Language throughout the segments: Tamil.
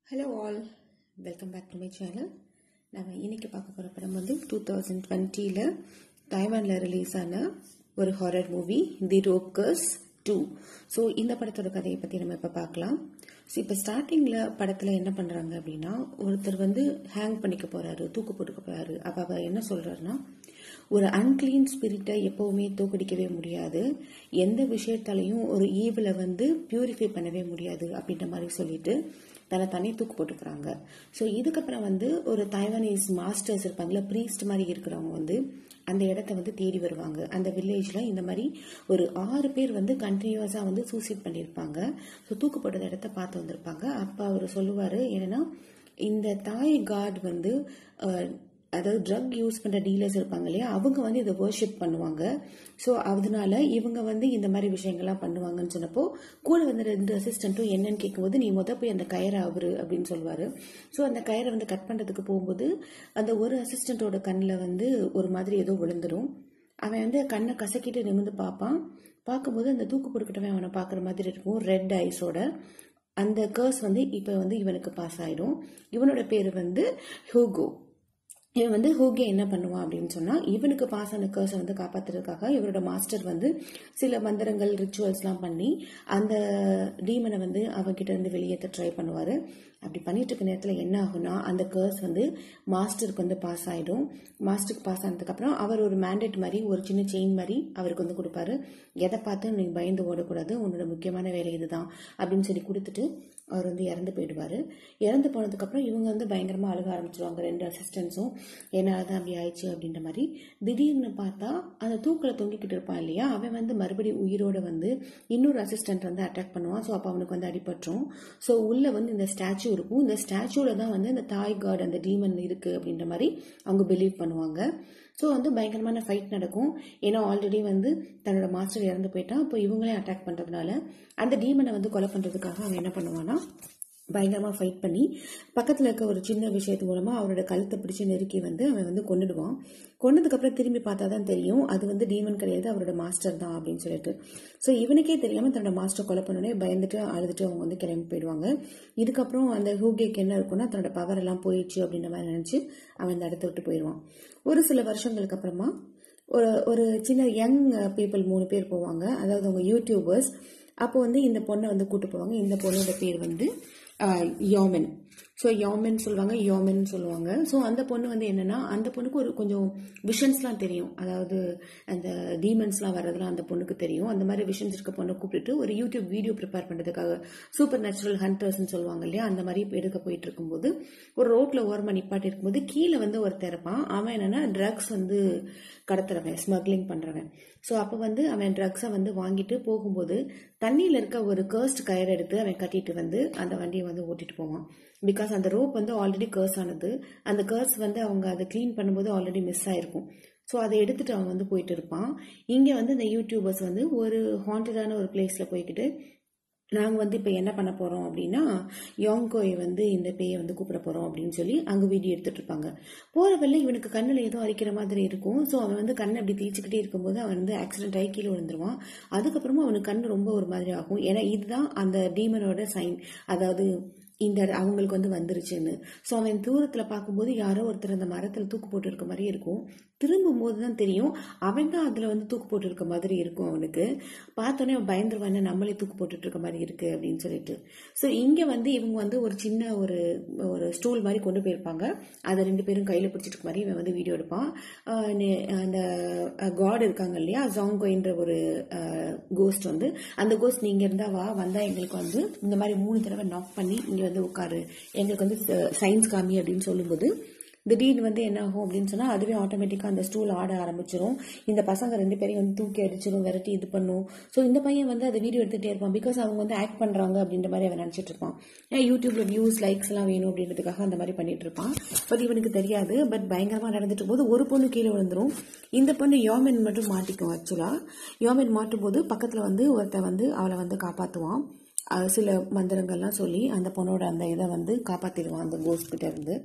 hello all welcome back to my channel நம்ம இன்னைக்கு பார்க்க போகிற படம் வந்து டூ தௌசண்ட் டுவெண்ட்டியில் தைவானில் ரிலீஸ் ஆன ஒரு horror movie the rope curse two so இந்த படத்தோட கதையை பற்றி நம்ம இப்போ பார்க்கலாம் ஸோ இப்போ ஸ்டார்டிங்கில் படத்தில் என்ன பண்ணுறாங்க அப்படின்னா ஒருத்தர் வந்து ஹேங் பண்ணிக்க போகிறாரு தூக்கு போட்டுக்க போகிறாரு அப்போ அவர் என்ன சொல்கிறாருன்னா ஒரு அன்கிளீன் ஸ்பிரிட்டை எப்பவுமே தோக்கடிக்கவே முடியாது எந்த விஷயத்தாலையும் ஒரு ஈவில் வந்து பியூரிஃபை பண்ணவே முடியாது அப்படின்ற மாதிரி சொல்லிட்டு தன்னை தனி தூக்கு போட்டுக்கிறாங்க ஸோ இதுக்கப்புறம் வந்து ஒரு தைவானீஸ் மாஸ்டர்ஸ் இருப்பாங்களா ப்ரீஸ்ட் மாதிரி இருக்கிறவங்க வந்து அந்த இடத்த வந்து தேடி வருவாங்க அந்த வில்லேஜில் இந்த மாதிரி ஒரு ஆறு பேர் வந்து கண்டினியூஸாக வந்து சூசைட் பண்ணியிருப்பாங்க ஸோ தூக்கு போட்டத இடத்த பார்த்து வந்திருப்பாங்க அப்போ அவர் சொல்லுவார் என்னன்னா இந்த தாய் காட் வந்து அஹ், அதாவது ட்ரக் யூஸ் பண்ற டீலர்ஸ் இருப்பாங்க இல்லையா அவங்க வந்து இதை வர்ஷிப் பண்ணுவாங்க ஸோ அதனால இவங்க வந்து இந்த மாதிரி விஷயங்கள்லாம் பண்ணுவாங்கன்னு சொன்னப்போ கூட வந்து ரெண்டு அசிஸ்டண்ட்டும் என்னன்னு கேட்கும்போது நீ முத போய் அந்த கயரை அவரு அப்படின்னு சொல்லுவாரு ஸோ அந்த கயரை வந்து கட் பண்றதுக்கு போகும்போது அந்த ஒரு அசிஸ்டண்ட்டோட கண்ணில் வந்து ஒரு மாதிரி ஏதோ விழுந்துரும் அவன் வந்து கண்ணை கசக்கிட்டு நிமிர்ந்து பார்ப்பான் பார்க்கும்போது அந்த தூக்கு பொறுக்கிட்டவன் அவனை பார்க்குற மாதிரி இருக்கும் ரெட் ஐஸோட அந்த கர்ஸ் வந்து இப்போ வந்து இவனுக்கு பாஸ் ஆயிடும் இவனோட பேர் வந்து ஹூகோ இவன் வந்து ஹூகே என்ன பண்ணுவான் அப்படின்னு சொன்னா இவனுக்கு பாஸ் ஆன கர்ஸை வந்து காப்பாத்துறதுக்காக இவரோட மாஸ்டர் வந்து சில மந்திரங்கள் ரிச்சுவல்ஸ்லாம் பண்ணி அந்த டீமனை வந்து அவன்கிட்ட இருந்து வெளியேற்ற ட்ரை பண்ணுவாரு அப்படி பண்ணிட்டு இருக்க நேரத்தில் என்ன ஆகும்னா அந்த கர்ஸ் வந்து மாஸ்டருக்கு வந்து பாஸ் ஆயிடும் மாஸ்டருக்கு பாஸ் ஆனதுக்கப்புறம் அவர் ஒரு மேண்டேட் மாதிரி ஒரு சின்ன செயின் மாதிரி அவருக்கு வந்து கொடுப்பாரு எதை பார்த்து நீ பயந்து ஓடக்கூடாது உன்னோட முக்கியமான வேலை இதுதான் அப்படின்னு சொல்லி கொடுத்துட்டு அவர் வந்து இறந்து போயிடுவாரு இறந்து போனதுக்கப்புறம் இவங்க வந்து பயங்கரமா அழுக ஆரம்பிச்சிருவாங்க ரெண்டு அசிஸ்டன்ஸும் என்னால் தான் அப்படி ஆயிடுச்சு அப்படின்ற மாதிரி திடீர்னு பார்த்தா அந்த தூக்கில் தொங்கிக்கிட்டு இருப்பான் இல்லையா அவன் வந்து மறுபடியும் உயிரோட வந்து இன்னொரு அசிஸ்டன்ட் வந்து அட்டாக் பண்ணுவான் ஸோ அப்போ அவனுக்கு வந்து அடிபட்டுரும் ஸோ உள்ள வந்து இந்த ஸ்டாச்சு இருக்கும் இந்த ஸ்டாச்சுல தான் வந்து இந்த தாய் காட் அந்த டீமன் இருக்கு அப்படின்ற மாதிரி அவங்க பிலீவ் பண்ணுவாங்க ஸோ வந்து பயங்கரமான ஃபைட் நடக்கும் ஏன்னா ஆல்ரெடி வந்து தன்னோட மாஸ்டர் இறந்து போயிட்டான் இப்போ இவங்களே அட்டாக் பண்ணுறதுனால அந்த டீமனை வந்து கொலை பண்ணுறதுக்காக அவன் என்ன பண்ணுவான்னா பயங்கரமாக ஃபைட் பண்ணி பக்கத்தில் இருக்க ஒரு சின்ன விஷயத்து மூலமாக அவரோட கழுத்தை பிடிச்சி நெருக்கி வந்து அவன் வந்து கொண்டுடுவான் கொன்னதுக்கப்புறம் திரும்பி பார்த்தா தான் தெரியும் அது வந்து டீமன் கிடையாது அவரோட மாஸ்டர் தான் அப்படின்னு சொல்லிட்டு ஸோ இவனுக்கே தெரியாமல் தன்னோட மாஸ்டர் கொலை பண்ணோடனே பயந்துட்டு அழுதுட்டு அவங்க வந்து கிளம்பி போயிடுவாங்க இதுக்கப்புறம் அந்த ஹூகேக்கு என்ன இருக்கும்னா தன்னோட பவர் எல்லாம் போயிடுச்சு அப்படின்ற மாதிரி நினச்சி அவன் அந்த இடத்த விட்டு போயிடுவான் ஒரு சில வருஷங்களுக்கு அப்புறமா ஒரு ஒரு சின்ன யங் பீப்புள் மூணு பேர் போவாங்க அதாவது அவங்க யூடியூபர்ஸ் அப்போ வந்து இந்த பொண்ணை வந்து கூட்டு போவாங்க இந்த பொண்ணோட பேர் வந்து யோமென் ஸோ யோமென் சொல்லுவாங்க யோமென் சொல்லுவாங்க ஸோ அந்த பொண்ணு வந்து என்னன்னா அந்த பொண்ணுக்கு ஒரு கொஞ்சம் விஷன்ஸ்லாம் தெரியும் அதாவது அந்த டீமன்ஸ்லாம் வர்றதுலாம் அந்த பொண்ணுக்கு தெரியும் அந்த மாதிரி விஷன்ஸ் இருக்க பொண்ணை கூப்பிட்டு ஒரு யூடியூப் வீடியோ ப்ரிப்பேர் பண்ணுறதுக்காக சூப்பர் நேச்சுரல் ஹண்டர்ஸ்னு சொல்லுவாங்க இல்லையா அந்த மாதிரி எடுக்க போயிட்டு இருக்கும்போது ஒரு ரோட்ல ஓரமாக நிப்பாட்டி இருக்கும்போது கீழே வந்து ஒருத்தர் இருப்பான் அவன் என்னன்னா ட்ரக்ஸ் வந்து கடத்துறவன் ஸ்மக்லிங் பண்றவன் ஸோ அப்போ வந்து அவன் ட்ரக்ஸை வந்து வாங்கிட்டு போகும்போது தண்ணியில் இருக்க ஒரு கர்ஸ்ட் கயிறு எடுத்து அவன் கட்டிட்டு வந்து அந்த வண்டியை வந்து ஓட்டிட்டு போவான் பிகாஸ் அந்த ரோப் வந்து ஆல்ரெடி கர்ஸ் ஆனது அந்த கர்ஸ் வந்து அவங்க அதை க்ளீன் பண்ணும்போது ஆல்ரெடி மிஸ் ஆயிருக்கும் ஸோ அதை எடுத்துட்டு அவன் வந்து போயிட்டு இருப்பான் இங்கே வந்து இந்த யூடியூபர்ஸ் வந்து ஒரு ஹாண்டடான ஒரு பிளேஸில் போய்கிட்டு நாங்கள் வந்து இப்போ என்ன பண்ண போகிறோம் அப்படின்னா யோங்கோயை வந்து இந்த பேயை வந்து கூப்பிட போகிறோம் அப்படின்னு சொல்லி அங்கே வீடியோ எடுத்துட்டு இருப்பாங்க போகிற வழில இவனுக்கு கண்ணில் ஏதோ அரிக்கிற மாதிரி இருக்கும் ஸோ அவன் வந்து கண்ணை அப்படி தேய்ச்சிக்கிட்டே இருக்கும்போது அவன் வந்து ஆக்சிடென்ட் ஆகி கீழே விழுந்துருவான் அதுக்கப்புறமா அவனுக்கு கண் ரொம்ப ஒரு மாதிரி ஆகும் ஏன்னா இதுதான் அந்த டீமனோட சைன் அதாவது இந்த அவங்களுக்கு வந்து வந்துருச்சுன்னு ஸோ அவன் தூரத்தில் பார்க்கும்போது யாரோ ஒருத்தர் அந்த மரத்தில் தூக்கு போட்டு இருக்க மாதிரி இருக்கும் திரும்பும் போது தான் தெரியும் அவன் தான் அதில் வந்து தூக்கு போட்டு இருக்க மாதிரி இருக்கும் அவனுக்கு பார்த்தோன்னே அவன் பயந்துருவான் நம்மளே தூக்கு போட்டுட்டு இருக்க மாதிரி இருக்கு அப்படின்னு சொல்லிட்டு ஸோ இங்கே வந்து இவங்க வந்து ஒரு சின்ன ஒரு ஒரு ஸ்டூல் மாதிரி கொண்டு போயிருப்பாங்க அதை ரெண்டு பேரும் கையில் பிடிச்சிட்டு இருக்க மாதிரி இவன் வந்து வீடியோ எடுப்பான் ஆஹ் நே- அந்த காட் இருக்காங்க இல்லையா ஜாங்கோன்ற ஒரு கோஸ்ட் வந்து அந்த கோஸ்ட் நீங்க இருந்தா வா வந்தா எங்களுக்கு வந்து இந்த மாதிரி மூணு தடவை நாக் பண்ணி இங்க வந்து உட்காரு எங்களுக்கு வந்து சயின்ஸ் காமி அப்படின்னு சொல்லும்போது திடீர்னு வந்து என்ன ஆகும் அப்படின்னு சொன்னா அதுவே ஆட்டோமேட்டிக்கா அந்த ஸ்டூல் ஆட ஆரம்பிச்சிரும் இந்த பசங்க ரெண்டு பேரையும் வந்து தூக்கி அடிச்சிரும் விரட்டி இது பண்ணும் ஸோ இந்த பையன் வந்து அதை வீடியோ எடுத்துட்டே இருப்பான் பிகாஸ் அவங்க வந்து ஆக்ட் பண்றாங்க அப்படின்ற மாதிரி அவன் நினைச்சிட்டு இருப்பான் ஏன் யூடியூப்ல வியூஸ் லைக்ஸ் எல்லாம் வேணும் அப்படின்றதுக்காக அந்த மாதிரி பண்ணிட்டு இருப்பான் பட் இவனுக்கு தெரியாது பட் பயங்கரமா நடந்துட்டு போது ஒரு பொண்ணு கீழே விழுந்துரும் இந்த பொண்ணு யோமென் மட்டும் மாட்டிக்கும் ஆக்சுவலா யோமென் மாட்டும் போது பக்கத்துல வந்து ஒருத்தன் வந்து அவளை வந்து காப்பாத்துவான் அஹ் சில மந்திரங்கள்லாம் சொல்லி அந்த பொண்ணோட அந்த இதை வந்து காப்பாத்திடுவான் அந்த கோஸ்ட் கிட்ட இருந்து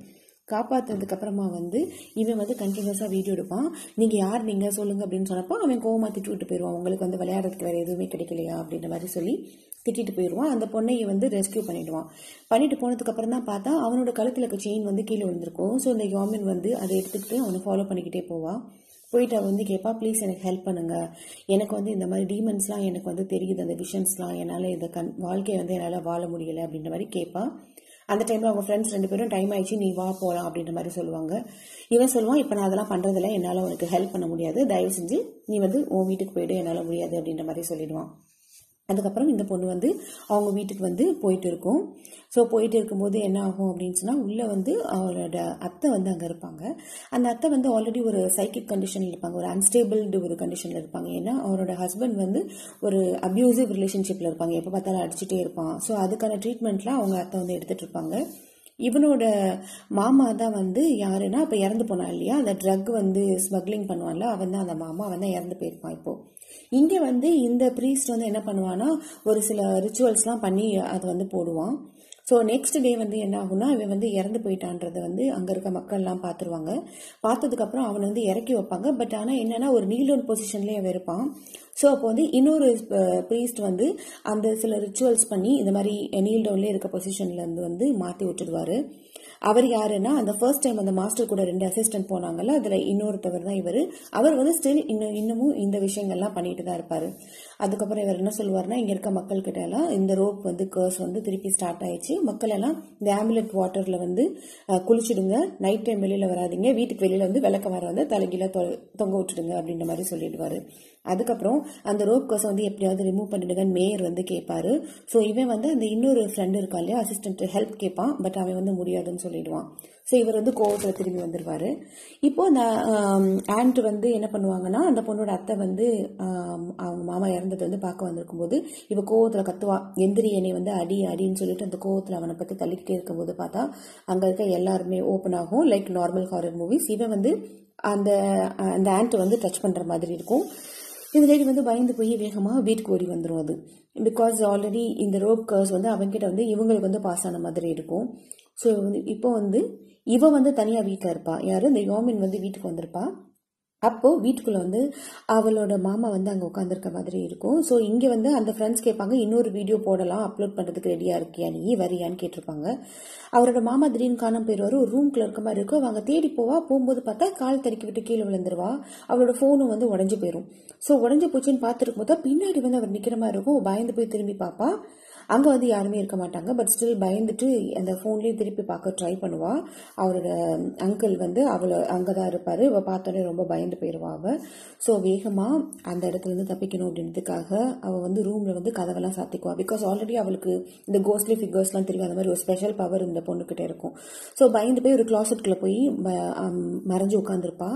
காப்பாத்துனதுக்கு அப்புறமா வந்து இவன் வந்து கண்டினியூஸாக வீடியோ எடுப்பான் நீங்கள் யார் நீங்கள் சொல்லுங்க அப்படின்னு சொன்னப்போ அவன் கோவமா திட்டு விட்டு போயிடுவான் உங்களுக்கு வந்து விளையாடுறதுக்கு வேறு எதுவுமே கிடைக்கலையா அப்படின்ற மாதிரி சொல்லி திட்டிட்டு போயிடுவான் அந்த பொண்ணையை வந்து ரெஸ்கியூ பண்ணிடுவான் பண்ணிட்டு போனதுக்கு அப்புறம் தான் பார்த்தா அவனோட கழுத்தில் இருக்க செயின் வந்து கீழே விழுந்திருக்கும் ஸோ இந்த யோமின் வந்து அதை எடுத்துக்கிட்டு அவனை ஃபாலோ பண்ணிக்கிட்டே போவான் போயிட்டு அவன் வந்து கேட்பா ப்ளீஸ் எனக்கு ஹெல்ப் பண்ணுங்க எனக்கு வந்து இந்த மாதிரி டீமன்ஸ்லாம் எனக்கு வந்து தெரியுது அந்த விஷன்ஸ்லாம் என்னால் இந்த கண் வாழ்க்கையை வந்து என்னால் வாழ முடியலை அப்படின்ற மாதிரி கேட்பா அந்த டைம்ல அவங்க ஃப்ரெண்ட்ஸ் ரெண்டு பேரும் டைம் ஆயிடுச்சு நீ வா போகலாம் அப்படின்ற மாதிரி சொல்லுவாங்க இவன் சொல்லுவான் இப்போ நான் அதெல்லாம் பண்றதில்ல என்னால் உனக்கு ஹெல்ப் பண்ண முடியாது தயவு செஞ்சு நீ வந்து உன் வீட்டுக்கு போயிடு என்னால் முடியாது அப்படின்ற மாதிரி சொல்லிடுவான் அதுக்கப்புறம் இந்த பொண்ணு வந்து அவங்க வீட்டுக்கு வந்து போயிட்டு இருக்கும் ஸோ போயிட்டு இருக்கும்போது என்ன ஆகும் அப்படின்னு சொன்னால் உள்ளே வந்து அவளோட அத்தை வந்து அங்கே இருப்பாங்க அந்த அத்தை வந்து ஆல்ரெடி ஒரு சைக்கிக் கண்டிஷனில் இருப்பாங்க ஒரு அன்ஸ்டேபிள்டு ஒரு கண்டிஷனில் இருப்பாங்க ஏன்னா அவரோட ஹஸ்பண்ட் வந்து ஒரு அப்யூசிவ் ரிலேஷன்ஷிப்பில் இருப்பாங்க எப்போ பார்த்தாலும் அடிச்சுட்டே இருப்பான் ஸோ அதுக்கான ட்ரீட்மெண்ட்லாம் அவங்க அத்தை வந்து எடுத்துட்டு இருப்பாங்க இவனோட மாமா தான் வந்து யாருன்னா இப்போ இறந்து போனான் இல்லையா அந்த ட்ரக் வந்து ஸ்மக்லிங் பண்ணுவான்ல அவன் தான் அந்த மாமா அவன் தான் இறந்து போயிருப்பான் இப்போ இங்க வந்து இந்த ப்ரீஸ்ட் வந்து என்ன பண்ணுவான்னா ஒரு சில ரிச்சுவல்ஸ்லாம் பண்ணி அதை வந்து போடுவான் ஸோ நெக்ஸ்ட் டே வந்து என்ன ஆகும்னா இவன் வந்து இறந்து போயிட்டான்றதை வந்து அங்கே இருக்க மக்கள்லாம் பார்த்துருவாங்க பார்த்ததுக்கப்புறம் அவனை வந்து இறக்கி வைப்பாங்க பட் ஆனால் என்னன்னா ஒரு நீலோன் பொசிஷன்லேயே அவன் இருப்பான் ஸோ அப்போ வந்து இன்னொரு ப்ரீஸ்ட் வந்து அந்த சில ரிச்சுவல்ஸ் பண்ணி இந்த மாதிரி நீல் டவுன்லேயே இருக்க பொசிஷன்ல இருந்து வந்து மாற்றி விட்டுடுவாரு அவர் யாருன்னா அந்த ஃபர்ஸ்ட் டைம் அந்த மாஸ்டர் கூட ரெண்டு அசிஸ்டன்ட் போனாங்கல்ல அதுல இன்னொருத்தவர் தான் இவர் அவர் வந்து ஸ்டில் இன்னும் இன்னமும் இந்த விஷயங்கள்லாம் பண்ணிட்டு தான் இருப்பாரு அதுக்கப்புறம் இவர் என்ன சொல்லுவாருன்னா இங்க இருக்க மக்கள் கிட்ட எல்லாம் இந்த ரோப் வந்து கர்ஸ் வந்து திருப்பி ஸ்டார்ட் ஆயிடுச்சு மக்கள் எல்லாம் இந்த ஆம்புலட் வாட்டர்ல வந்து அஹ், குளிச்சிடுங்க நைட் டைம் வெளியில வராதீங்க வீட்டுக்கு வெளியில வந்து விளக்க வர வந்து தலைகீழ தொ- தொங்க விட்டுடுங்க அப்படின்ற மாதிரி சொல்லிடுவாரு அதுக்கப்புறம் அந்த ரோப் கர்ஸை வந்து எப்படியாவது ரிமூவ் பண்ணிடுங்கன்னு மேயர் வந்து கேட்பாரு ஸோ இவன் வந்து அந்த இன்னொரு ஃப்ரெண்ட் இருக்கான் இல்லையா அசிஸ்டன்ட் ஹெல்ப் கேட்பான் பட் அவன் வந்து முடியாதுன்னு சொல்லிடுவான் ஸோ இவர் வந்து கோவத்தில் திரும்பி வந்துருவாரு இப்போ அந்த ஆண்ட் வந்து என்ன பண்ணுவாங்கன்னா அந்த பொண்ணோட அத்தை வந்து ஆம், அவங்க மாமா இறந்தது வந்து பார்க்க வந்திருக்கும் போது இவ கோவத்தில் கத்துவா எந்திரி என்னை வந்து அடி அடின்னு சொல்லிட்டு அந்த கோவத்தில் அவனை பற்றி தள்ளிக்கிட்டே இருக்கும்போது பார்த்தா அங்கே இருக்க எல்லாருமே ஓப்பன் ஆகும் லைக் நார்மல் ஹாரர் மூவிஸ் இவன் வந்து அந்த அந்த ஆண்ட் வந்து டச் பண்ணுற மாதிரி இருக்கும் இந்த லேடி வந்து பயந்து போய் வேகமாக வீட்டுக்கு ஓடி வந்துடும் அது பிகாஸ் ஆல்ரெடி இந்த ரோப் கர்ஸ் வந்து அவங்ககிட்ட வந்து இவங்களுக்கு வந்து பாஸ் ஆன மாதிரி இருக்கும் ஸோ வந்து இப்போ வந்து இவ வந்து தனியாக வீட்டில் இருப்பா யாரு இந்த யோமின் வந்து வீட்டுக்கு வந்திருப்பா அப்போ வீட்டுக்குள்ள வந்து அவளோட மாமா வந்து அங்க உட்காந்துருக்க மாதிரி இருக்கும் ஸோ இங்க வந்து அந்த ஃப்ரெண்ட்ஸ் கேட்பாங்க இன்னொரு வீடியோ போடலாம் அப்லோட் பண்றதுக்கு ரெடியா இருக்கியா நீ வரியான்னு கேட்டிருப்பாங்க அவரோட மாமா திடீர்னு காணாம போயிடுவாரு ஒரு ரூம்குள்ள இருக்க மாதிரி இருக்கும் அவங்க தேடி போவா போகும்போது பார்த்தா கால் தடுக்கி விட்டு கீழே விழுந்துருவா அவளோட ஃபோனும் வந்து உடஞ்சு போயிடும் ஸோ உடஞ்சு போச்சுன்னு பார்த்துருக்கும் போது பின்னாடி வந்து அவர் நிக்கிற மாதிரி இருக்கும் பயந்து போய் திரும்பி பார்ப்பா அங்க வந்து யாருமே இருக்க மாட்டாங்க பட் ஸ்டில் பயந்துட்டு அந்த ஃபோன்லயும் திருப்பி பார்க்க ட்ரை பண்ணுவா அவரோட அங்கிள் வந்து அவளை அங்கதான் இருப்பாரு இவ பார்த்தோன்னே ரொம்ப பயந்து போயிடுவா அவ ஸோ வேகமா அந்த இடத்துல இருந்து தப்பிக்கணும் அப்படின்றதுக்காக அவ வந்து ரூம்ல வந்து கதவெல்லாம் சாத்திக்குவா பிகாஸ் ஆல்ரெடி அவளுக்கு இந்த கோஸ்ட்லி ஃபிகர்ஸ்லாம் தெரியும் அந்த மாதிரி ஒரு ஸ்பெஷல் பவர் இந்த பொண்ணுகிட்ட இருக்கும் ஸோ பயந்து போய் ஒரு கிளாசெட்குள்ள போய் ப- ஆம், மறைஞ்சு உட்காந்துருப்பா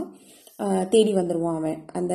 தேடி வந்துருவான் அவன் அந்த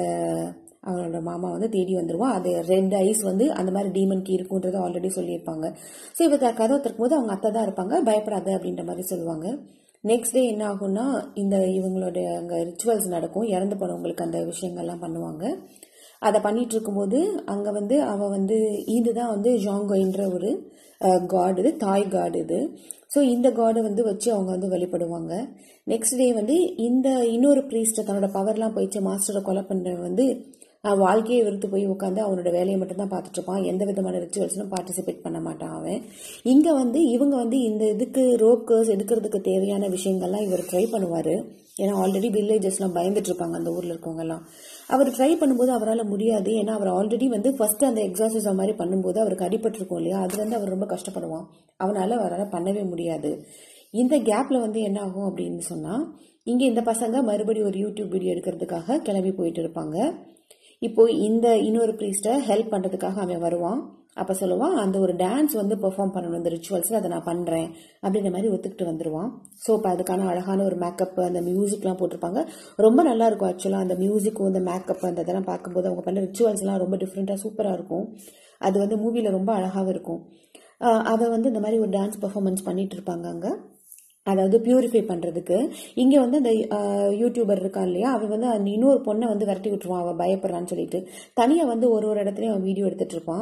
அவனோட மாமா வந்து தேடி வந்துருவான் அது ரெட் ஐஸ் வந்து அந்த மாதிரி டீமனுக்கு இருக்குன்றது ஆல்ரெடி சொல்லியிருப்பாங்க ஸோ இவ த- கதவை திறக்கும் போது அவங்க அத்தை தான் இருப்பாங்க பயப்படாத அப்படின்ற மாதிரி சொல்லுவாங்க நெக்ஸ்ட் டே என்ன ஆகும்னா இந்த இவங்களோட அங்கே ரிச்சுவல்ஸ் நடக்கும் இறந்து போனவங்களுக்கு அந்த விஷயங்கள்லாம் பண்ணுவாங்க அதை பண்ணிட்டு இருக்கும்போது அங்கே வந்து அவ வந்து இதுதான் வந்து ஜாங்கோயின்ற ஒரு காட் இது தாய் காட் இது ஸோ இந்த காடை வந்து வச்சு அவங்க வந்து வழிபடுவாங்க நெக்ஸ்ட் டே வந்து இந்த இன்னொரு ப்ரீஸ்ட்டை தன்னோட பவர்லாம் போயிடுச்சு மாஸ்டரை கொலை பண்ணுறவன் வந்து அஹ், வாழ்க்கையை வெறுத்து போய் உட்காந்து அவனோட வேலையை மட்டும் தான் பார்த்துட்டு இருப்பான் எந்த விதமான ரிச்சுவல்ஸ்லும் பார்ட்டிசிபேட் பண்ண மாட்டான் அவன் இங்க வந்து இவங்க வந்து இந்த இதுக்கு ரோப் கர்ஸ் எடுக்கிறதுக்கு தேவையான விஷயங்கள்லாம் இவர் ட்ரை பண்ணுவாரு ஏன்னா ஆல்ரெடி வில்லேஜஸ்லாம் பயந்துட்டு இருப்பாங்க அந்த ஊர்ல இருக்கவங்க எல்லாம் அவர் ட்ரை பண்ணும்போது அவரால் முடியாது ஏன்னா அவர் ஆல்ரெடி வந்து ஃபர்ஸ்ட் அந்த எக்ஸாசைஸ் மாதிரி பண்ணும்போது அவருக்கு அடிபட்டிருக்கும் இல்லையா அது வந்து அவர் ரொம்ப கஷ்டப்படுவான் அவனால அவரால் பண்ணவே முடியாது இந்த கேப்ல வந்து என்ன ஆகும் அப்படின்னு சொன்னா இங்க இந்த பசங்க மறுபடியும் ஒரு யூடியூப் வீடியோ எடுக்கிறதுக்காக கிளம்பி போயிட்டு இருப்பாங்க இப்போ இந்த இன்னொரு ப்ரீஸ்ட்டை ஹெல்ப் பண்றதுக்காக அவன் வருவான் அப்ப சொல்லுவான் அந்த ஒரு டான்ஸ் வந்து பெர்ஃபார்ம் பண்ணணும் இந்த ரிச்சுவல்ஸ்ல அதை நான் பண்றேன் அப்படின்ற மாதிரி ஒத்துக்கிட்டு வந்துருவான் ஸோ இப்போ அதுக்கான அழகான ஒரு மேக்கப் அந்த மியூசிக்லாம் போட்டிருப்பாங்க ரொம்ப நல்லா இருக்கும் ஆக்சுவலா அந்த மியூசிக்கும் அந்த மேக்கப் அந்த இதெல்லாம் பார்க்கும்போது அவங்க பண்ண ரிச்சுவல்ஸ் எல்லாம் ரொம்ப டிஃப்ரெண்டா சூப்பரா இருக்கும் அது வந்து மூவில ரொம்ப அழகாவும் இருக்கும் ஆஹ் அவ வந்து இந்த மாதிரி ஒரு டான்ஸ் பெர்ஃபார்மன்ஸ் பண்ணிட்டு இருப்பாங்க அங்க அதாவது பியூரிஃபை பண்றதுக்கு இங்க வந்து அந்த ஆஹ், யூடியூபர் இருக்கான் இல்லையா அவன் வந்து அந்த இன்னொரு பொண்ணை வந்து விரட்டி விட்டுருவான் அவன் பயப்படுறான்னு சொல்லிட்டு தனியா வந்து ஒரு ஒரு இடத்துலயும் அவன் வீடியோ எடுத்துட்டு இருப்பான்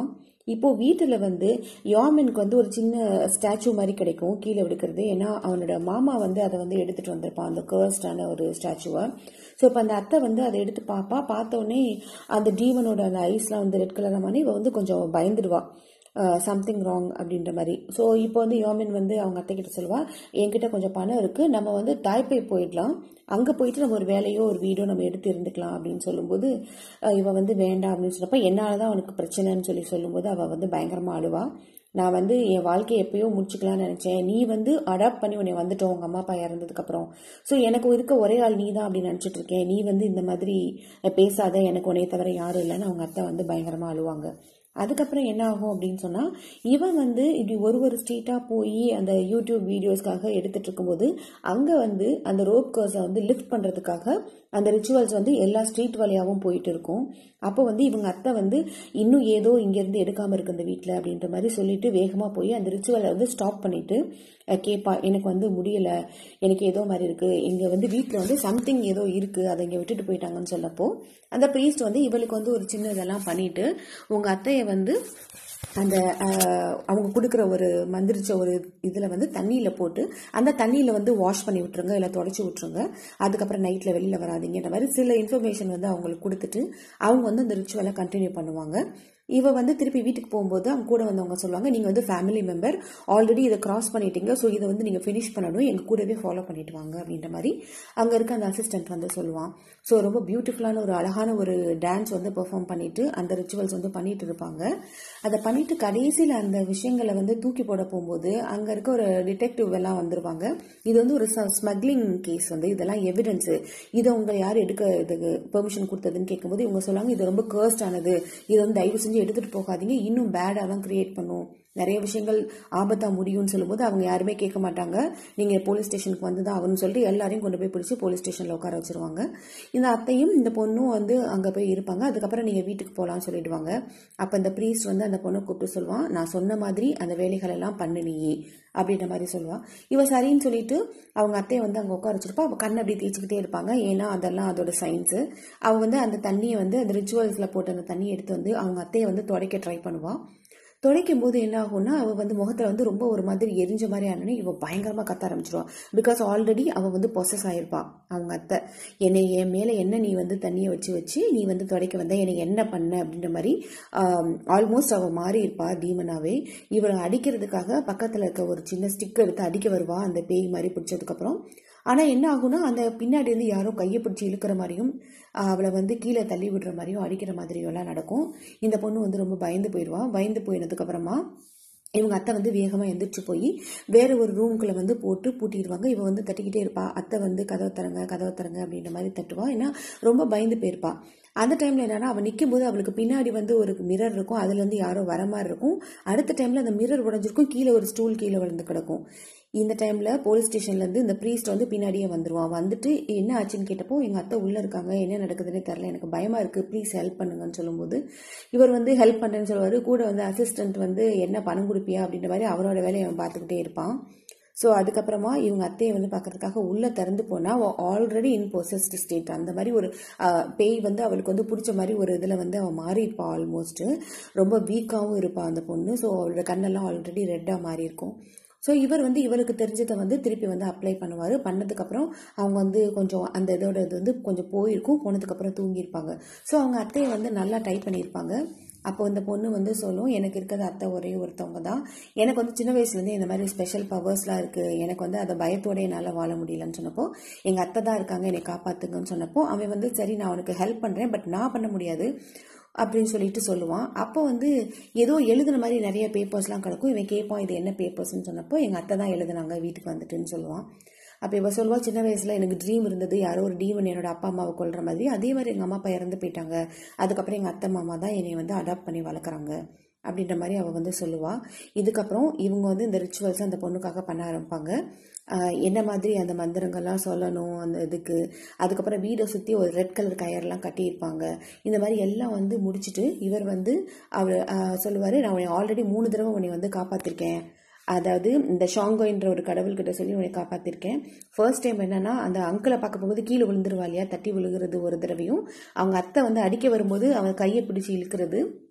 இப்போ வீட்டில் வந்து யாமினுக்கு வந்து ஒரு சின்ன ஸ்டாச்சு மாதிரி கிடைக்கும் கீழே விடுக்கிறது ஏன்னா அவனோட மாமா வந்து அதை வந்து எடுத்துட்டு வந்திருப்பான் அந்த கேர்ஸ்டான ஒரு ஸ்டாச்சுவை ஸோ இப்போ அந்த அத்தை வந்து அதை எடுத்து பார்ப்பா பார்த்த உடனே அந்த டீமனோட அந்த ஐஸ்லாம் வந்து ரெட் கலர் மாதிரி இவ வந்து கொஞ்சம் பயந்துடுவா சம்திங் ராங் அப்படின்ற மாதிரி ஸோ இப்போ வந்து யோமின் வந்து அவங்க அத்தை கிட்ட சொல்லுவா என்கிட்ட கொஞ்சம் பணம் இருக்கு நம்ம வந்து தாய்ப்பை போயிடலாம் அங்கே போயிட்டு நம்ம ஒரு வேலையோ ஒரு வீடோ நம்ம எடுத்து இருந்துக்கலாம் அப்படின்னு சொல்லும்போது அஹ் இவ வந்து வேண்டாம் அப்படின்னு சொன்னப்ப என்னால் தான் அவனுக்கு பிரச்சனைன்னு சொல்லி சொல்லும்போது அவள் வந்து பயங்கரமாக அழுவா நான் வந்து என் வாழ்க்கையை எப்பயோ முடிச்சுக்கலாம்னு நினைச்சேன் நீ வந்து அடாப்ட் பண்ணி உன்னை வந்துட்டோம் உங்க அம்மா அப்பா இறந்ததுக்கு அப்புறம் ஸோ எனக்கு இருக்க ஒரே ஆள் நீ தான் அப்படின்னு நினைச்சிட்டு இருக்கேன் நீ வந்து இந்த மாதிரி பேசாத எனக்கு உன்னைய தவிர யாரும் இல்லைன்னு அவங்க அத்தை வந்து பயங்கரமா அழுவாங்க அதுக்கப்புறம் என்ன ஆகும் அப்படின்னு சொன்னா இவன் வந்து இப்படி ஒரு ஒரு ஸ்ட்ரீட்டா போய் அந்த யூடியூப் வீடியோஸ்க்காக எடுத்துட்டு இருக்கும்போது அங்க வந்து அந்த ரோப் கர்ஸை வந்து லிஃப்ட் பண்றதுக்காக அந்த ரிச்சுவல்ஸ் வந்து எல்லா ஸ்ட்ரீட் வழியாகவும் போயிட்டு இருக்கும் அப்போ வந்து இவங்க அத்தை வந்து இன்னும் ஏதோ இங்கேருந்து எடுக்காம இருக்கு இந்த வீட்டில் அப்படின்ற மாதிரி சொல்லிட்டு வேகமாக போய் அந்த ரிச்சுவலை வந்து ஸ்டாப் பண்ணிட்டு அஹ், கேட்பா எனக்கு வந்து முடியல எனக்கு ஏதோ மாதிரி இருக்கு இங்க வந்து வீட்டில் வந்து சம்திங் ஏதோ இருக்கு அதை இங்கே விட்டுட்டு போயிட்டாங்கன்னு சொல்லப்போ அந்த ப்ரீஸ்ட் வந்து இவளுக்கு வந்து ஒரு சின்ன இதெல்லாம் பண்ணிட்டு உங்க அத்தையை வந்து அந்த அஹ், அவங்க கொடுக்குற ஒரு மந்திரிச்ச ஒரு இதில் வந்து தண்ணியில் போட்டு அந்த தண்ணியில் வந்து வாஷ் பண்ணி விட்டுருங்க இல்லை தொடச்சி விட்டுருங்க அதுக்கப்புறம் நைட்டில் வெளியில் வராதீங்கன்ற மாதிரி சில இன்ஃபர்மேஷன் வந்து அவங்களுக்கு கொடுத்துட்டு அவங்க வந்து அந்த ரிச்சுவலை கண்டினியூ பண்ணுவாங்க இவ வந்து திருப்பி வீட்டுக்கு போகும்போது அவங்க கூட வந்தவங்க சொல்லுவாங்க நீங்க வந்து ஃபேமிலி மெம்பர் ஆல்ரெடி இதை கிராஸ் பண்ணிட்டீங்க ஸோ இதை வந்து நீங்க ஃபினிஷ் பண்ணணும் எங்க கூடவே ஃபாலோ பண்ணிட்டு வாங்க அப்படின்ற மாதிரி அங்க இருக்க அந்த அசிஸ்டன்ட் வந்து சொல்லுவான் ஸோ ரொம்ப பியூட்டிஃபுல்லான ஒரு அழகான ஒரு டான்ஸ் வந்து பெர்ஃபார்ம் பண்ணிட்டு அந்த ரிச்சுவல்ஸ் வந்து பண்ணிட்டு இருப்பாங்க அதை பண்ணிட்டு கடைசியில் அந்த விஷயங்களை வந்து தூக்கி போட போகும்போது அங்க இருக்க ஒரு டிடெக்டிவ் எல்லாம் வந்துருவாங்க இது வந்து ஒரு ஸ்மக்லிங் கேஸ் வந்து இதெல்லாம் எவிடன்ஸ் இதை உங்க யார் எடுக்க இதுக்கு பெர்மிஷன் கொடுத்ததுன்னு கேட்கும்போது இவங்க சொல்லுவாங்க இது ரொம்ப கேர்ஸ்ட் ஆனது இது வந்து தயவு செஞ்சு எடுத்துட்டு போகாதீங்க இன்னும் பேடா தான் கிரியேட் பண்ணும் நிறைய விஷயங்கள் ஆபத்தா முடியும்னு சொல்லும்போது அவங்க யாருமே கேட்க மாட்டாங்க நீங்க போலீஸ் ஸ்டேஷனுக்கு வந்து தான் ஆகணும்னு சொல்லிட்டு எல்லாரையும் கொண்டு போய் பிடிச்சி போலீஸ் ஸ்டேஷன்ல உட்கார வச்சிருவாங்க இந்த அத்தையும் இந்த பொண்ணும் வந்து அங்க போய் இருப்பாங்க அதுக்கப்புறம் நீங்க வீட்டுக்கு போகலாம்னு சொல்லிடுவாங்க அப்ப இந்த ப்ரீஸ்ட் வந்து அந்த பொண்ணை கூப்பிட்டு சொல்லுவான் நான் சொன்ன மாதிரி அந்த வேலைகள் எல்லாம் பண்ணு நீ அப்படின்ற மாதிரி சொல்லுவான் இவ சரின்னு சொல்லிட்டு அவங்க அத்தையை வந்து அங்க உட்கார வச்சிருப்பா அவ கண்ணை அப்படி தேய்ச்சிக்கிட்டே இருப்பாங்க ஏன்னா அதெல்லாம் அதோட சயின்ஸ் அவ வந்து அந்த தண்ணியை வந்து அந்த ரிச்சுவல்ஸ்ல போட்டு அந்த தண்ணியை எடுத்து வந்து அவங்க அத்தையை வந்து துடைக்க ட்ரை பண்ணுவான் துடைக்கும் போது என்ன ஆகும்னா அவ வந்து முகத்துல வந்து ரொம்ப ஒரு மாதிரி எரிஞ்ச மாதிரி ஆனோடனே இவ பயங்கரமா கத்த ஆரம்பிச்சிருவான் பிகாஸ் ஆல்ரெடி அவ வந்து பொசஸ் ஆயிருப்பா அவங்க அத்தை என்னை என் மேல என்ன நீ வந்து தண்ணியை வச்சு வச்சு நீ வந்து துடைக்க வந்த என்னை என்ன பண்ண அப்படின்ற மாதிரி ஆல்மோஸ்ட் அவ மாறி இருப்பா டீமனாவே இவளை அடிக்கிறதுக்காக பக்கத்துல இருக்க ஒரு சின்ன ஸ்டிக் எடுத்து அடிக்க வருவா அந்த பேய் மாதிரி பிடிச்சதுக்கு அப்புறம் ஆனா என்ன ஆகும்னா அந்த பின்னாடி இருந்து யாரோ கையை பிடிச்சி இழுக்கிற மாதிரியும் ஆஹ் அவளை வந்து கீழே தள்ளி விடுற மாதிரியும் அடிக்கிற மாதிரியும் எல்லாம் நடக்கும் இந்த பொண்ணு வந்து ரொம்ப பயந்து போயிடுவா பயந்து போயினதுக்கு அப்புறமா இவங்க அத்தை வந்து வேகமாக எந்திரிச்சு போய் வேற ஒரு ரூம்குள்ள வந்து போட்டு பூட்டிடுவாங்க இவ வந்து தட்டிக்கிட்டே இருப்பா அத்தை வந்து கதவை தரங்க கதவை தரங்க அப்படின்ற மாதிரி தட்டுவா ஏன்னா ரொம்ப பயந்து போயிருப்பா அந்த டைம்ல என்னன்னா அவ நிற்கும் போது அவளுக்கு பின்னாடி வந்து ஒரு மிரர் இருக்கும் அதுல இருந்து யாரோ வர மாதிரி இருக்கும் அடுத்த டைம்ல அந்த மிரர் உடைஞ்சிருக்கும் கீழே ஒரு ஸ்டூல் கீழே விழுந்து கிடக்கும் இந்த டைம்ல போலீஸ் ஸ்டேஷன்ல இருந்து இந்த ப்ரீஸ்ட் வந்து பின்னாடியே வந்துருவான் வந்துட்டு என்ன ஆச்சுன்னு கேட்டப்போ எங்க அத்தை உள்ள இருக்காங்க என்ன நடக்குதுன்னே தெரியல எனக்கு பயமா இருக்கு ப்ளீஸ் ஹெல்ப் பண்ணுங்கன்னு சொல்லும்போது இவர் வந்து ஹெல்ப் பண்றேன்னு சொல்லுவாரு கூட வந்து அசிஸ்டன்ட் வந்து என்ன பணம் கொடுப்பியா அப்படின்ற மாதிரி அவரோட வேலையை அவன் பார்த்துக்கிட்டே இருப்பான் ஸோ அதுக்கப்புறமா இவங்க அத்தையை வந்து பார்க்கறதுக்காக உள்ள திறந்து போனா அவள் ஆல்ரெடி இன் பொசஸ்ட் ஸ்டேட் அந்த மாதிரி ஒரு ஆஹ், பேய் வந்து அவளுக்கு வந்து பிடிச்ச மாதிரி ஒரு இதில் வந்து அவள் மாறி இருப்பா ஆல்மோஸ்ட் ரொம்ப வீக்காகவும் இருப்பா அந்த பொண்ணு ஸோ அவளோட கண்ணெல்லாம் ஆல்ரெடி ரெட்டாக மாறி இருக்கும் ஸோ இவர் வந்து இவருக்கு தெரிஞ்சதை வந்து திருப்பி வந்து அப்ளை பண்ணுவார் பண்ணதுக்கப்புறம் அவங்க வந்து கொஞ்சம் அந்த இதோட இது வந்து கொஞ்சம் போயிருக்கும் போனதுக்கப்புறம் தூங்கியிருப்பாங்க ஸோ அவங்க அத்தையை வந்து நல்லா டைப் பண்ணியிருப்பாங்க அப்போ இந்த பொண்ணு வந்து சொல்லும் எனக்கு இருக்கிறது அத்தை ஒரே ஒருத்தவங்க தான் எனக்கு வந்து சின்ன வயசுலேருந்து இந்த மாதிரி ஸ்பெஷல் பவர்ஸ்லாம் இருக்குது எனக்கு வந்து அதை பயத்தோட என்னால் வாழ முடியலன்னு சொன்னப்போ எங்கள் அத்தை தான் இருக்காங்க என்னை காப்பாத்துங்கன்னு சொன்னப்போ அவன் வந்து சரி நான் உனக்கு ஹெல்ப் பண்ணுறேன் பட் நான் பண்ண முடியாது அப்படின்னு சொல்லிட்டு சொல்லுவான் அப்போ வந்து ஏதோ எழுதுன மாதிரி நிறைய பேப்பர்ஸ்லாம் கிடக்கும் இவன் கேட்பான் இது என்ன பேப்பர்ஸ்னு சொன்னப்போ எங்கள் அத்தை தான் எழுதுனாங்க வீட்டுக்கு வந்துட்டுன்னு சொல்லுவான் அப்போ இவ சொல்லுவா சின்ன வயசுல எனக்கு ட்ரீம் இருந்தது யாரோ ஒரு டீமன் என்னோட அப்பா அம்மாவை கொல்ற மாதிரி அதே மாதிரி எங்கள் அம்மா அப்பா இறந்து போயிட்டாங்க அதுக்கப்புறம் எங்கள் அத்தை மாமா தான் என்னை வந்து அடாப்ட் பண்ணி வளர்க்குறாங்க அப்படின்ற மாதிரி அவ வந்து சொல்லுவா இதுக்கப்புறம் இவங்க வந்து இந்த ரிச்சுவல்ஸ் அந்த பொண்ணுக்காக பண்ண ஆரம்பிப்பாங்க ஆஹ் என்ன மாதிரி அந்த மந்திரங்கள்லாம் சொல்லணும் அந்த இதுக்கு அதுக்கப்புறம் வீடை சுற்றி ஒரு ரெட் கலர் கயர்லாம் கட்டியிருப்பாங்க இந்த மாதிரி எல்லாம் வந்து முடிச்சுட்டு இவர் வந்து அவர் சொல்லுவார் நான் உன்னை ஆல்ரெடி மூணு தடவை உன்னை வந்து காப்பாற்றிருக்கேன் அதாவது இந்த ஷாங்கோன்ற ஒரு கடவுள்கிட்ட சொல்லி உன்னை காப்பாத்திருக்கேன் ஃபர்ஸ்ட் டைம் என்னன்னா அந்த அங்கிளை பார்க்க போகும்போது கீழே விழுந்துருவா இல்லையா தட்டி விழுகிறது ஒரு தடவையும் அவங்க அத்தை வந்து அடிக்க வரும்போது அவன் கையை பிடிச்சி இழுக்கிறது